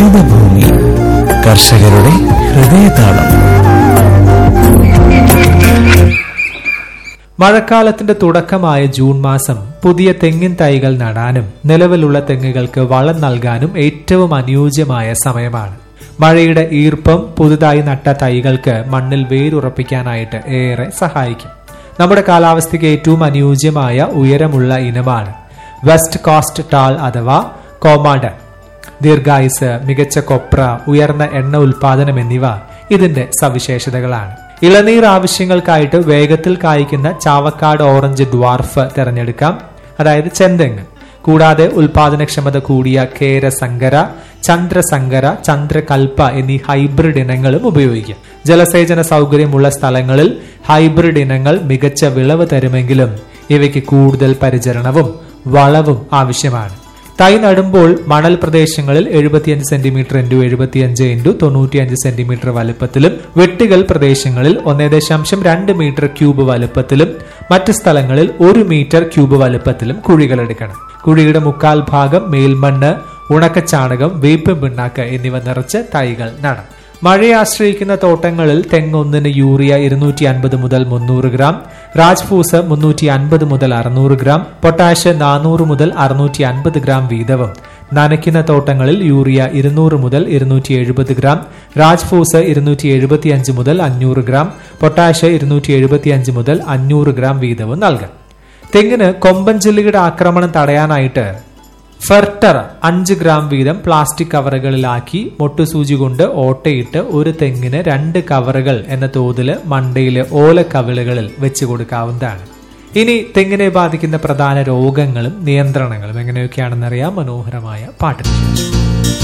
ഭൂമി കർഷകരുടെ ഹൃദയതാളം മഴക്കാലത്തിന്റെ തുടക്കമായ ജൂൺ മാസം പുതിയ തെങ്ങിൻ തൈകൾ നടാനും നിലവിലുള്ള തെങ്ങുകൾക്ക് വളം നൽകാനും ഏറ്റവും അനുയോജ്യമായ സമയമാണ് മഴയുടെ ഈർപ്പം പുതുതായി നട്ട തൈകൾക്ക് മണ്ണിൽ വേരുറപ്പിക്കാനായിട്ട് ഏറെ സഹായിക്കും നമ്മുടെ കാലാവസ്ഥയ്ക്ക് ഏറ്റവും അനുയോജ്യമായ ഉയരമുള്ള ഇനമാണ് വെസ്റ്റ് കോസ്റ്റ് ടാൾ അഥവാ കോമാഡൻ ദീർഘായുസ് മികച്ച കൊപ്ര ഉയർന്ന എണ്ണ ഉൽപാദനം എന്നിവ ഇതിന്റെ സവിശേഷതകളാണ് ഇളനീർ ആവശ്യങ്ങൾക്കായിട്ട് വേഗത്തിൽ കായ്ക്കുന്ന ചാവക്കാട് ഓറഞ്ച് ഡ്വാർഫ് തിരഞ്ഞെടുക്കാം അതായത് ചെന്തെങ്ങ് കൂടാതെ ഉൽപാദനക്ഷമത കൂടിയ കേരസങ്കര ചന്ദ്രസങ്കര ചന്ദ്രകൽപ്പ എന്നീ ഹൈബ്രിഡ് ഇനങ്ങളും ഉപയോഗിക്കാം ജലസേചന സൗകര്യമുള്ള സ്ഥലങ്ങളിൽ ഹൈബ്രിഡ് ഇനങ്ങൾ മികച്ച വിളവ് തരുമെങ്കിലും ഇവയ്ക്ക് കൂടുതൽ പരിചരണവും വളവും ആവശ്യമാണ് തൈ നടുമ്പോൾ മണൽ പ്രദേശങ്ങളിൽ എഴുപത്തിയഞ്ച് സെന്റിമീറ്റർ ഇൻറ്റു എഴുപത്തിയഞ്ച് ഇൻറ്റു തൊണ്ണൂറ്റിയഞ്ച് സെന്റിമീറ്റർ വലുപ്പത്തിലും വെട്ടുകൽ പ്രദേശങ്ങളിൽ ഒന്നേ ദശാംശം രണ്ട് മീറ്റർ ക്യൂബ് വലുപ്പത്തിലും മറ്റ് സ്ഥലങ്ങളിൽ ഒരു മീറ്റർ ക്യൂബ് വലുപ്പത്തിലും കുഴികൾ എടുക്കണം കുഴിയുടെ മുക്കാൽ ഭാഗം മേൽമണ്ണ് ഉണക്കച്ചാണകം വേപ്പ് പിണ്ണാക്ക് എന്നിവ നിറച്ച് തൈകൾ നടണം മഴയെ ആശ്രയിക്കുന്ന തോട്ടങ്ങളിൽ തെങ്ങൊന്നിന് യൂറിയ ഇരുന്നൂറ്റി അൻപത് മുതൽ മുന്നൂറ് ഗ്രാം രാജ്ഫൂസ് മുന്നൂറ്റി അൻപത് മുതൽ അറുന്നൂറ് ഗ്രാം പൊട്ടാഷ് നാനൂറ് മുതൽ അറുന്നൂറ്റി അൻപത് ഗ്രാം വീതവും നനയ്ക്കുന്ന തോട്ടങ്ങളിൽ യൂറിയ ഇരുന്നൂറ് മുതൽ ഇരുന്നൂറ്റി എഴുപത് ഗ്രാം രാജ്ഫൂസ് ഇരുന്നൂറ്റി എഴുപത്തി അഞ്ച് മുതൽ അഞ്ഞൂറ് ഗ്രാം പൊട്ടാഷ് ഇരുന്നൂറ്റി എഴുപത്തി അഞ്ച് മുതൽ അഞ്ഞൂറ് ഗ്രാം വീതവും നൽകാം തെങ്ങിന് കൊമ്പൻ ചില്ലിയുടെ ആക്രമണം തടയാനായിട്ട് ഫെർട്ടർ അഞ്ച് ഗ്രാം വീതം പ്ലാസ്റ്റിക് കവറുകളിലാക്കി മൊട്ടുസൂചി കൊണ്ട് ഓട്ടയിട്ട് ഒരു തെങ്ങിന് രണ്ട് കവറുകൾ എന്ന തോതില് മണ്ടയിലെ ഓലക്കവിളുകളിൽ വെച്ച് കൊടുക്കാവുന്നതാണ് ഇനി തെങ്ങിനെ ബാധിക്കുന്ന പ്രധാന രോഗങ്ങളും നിയന്ത്രണങ്ങളും എങ്ങനെയൊക്കെയാണെന്നറിയാം മനോഹരമായ പാട്ടിന് ശേഷം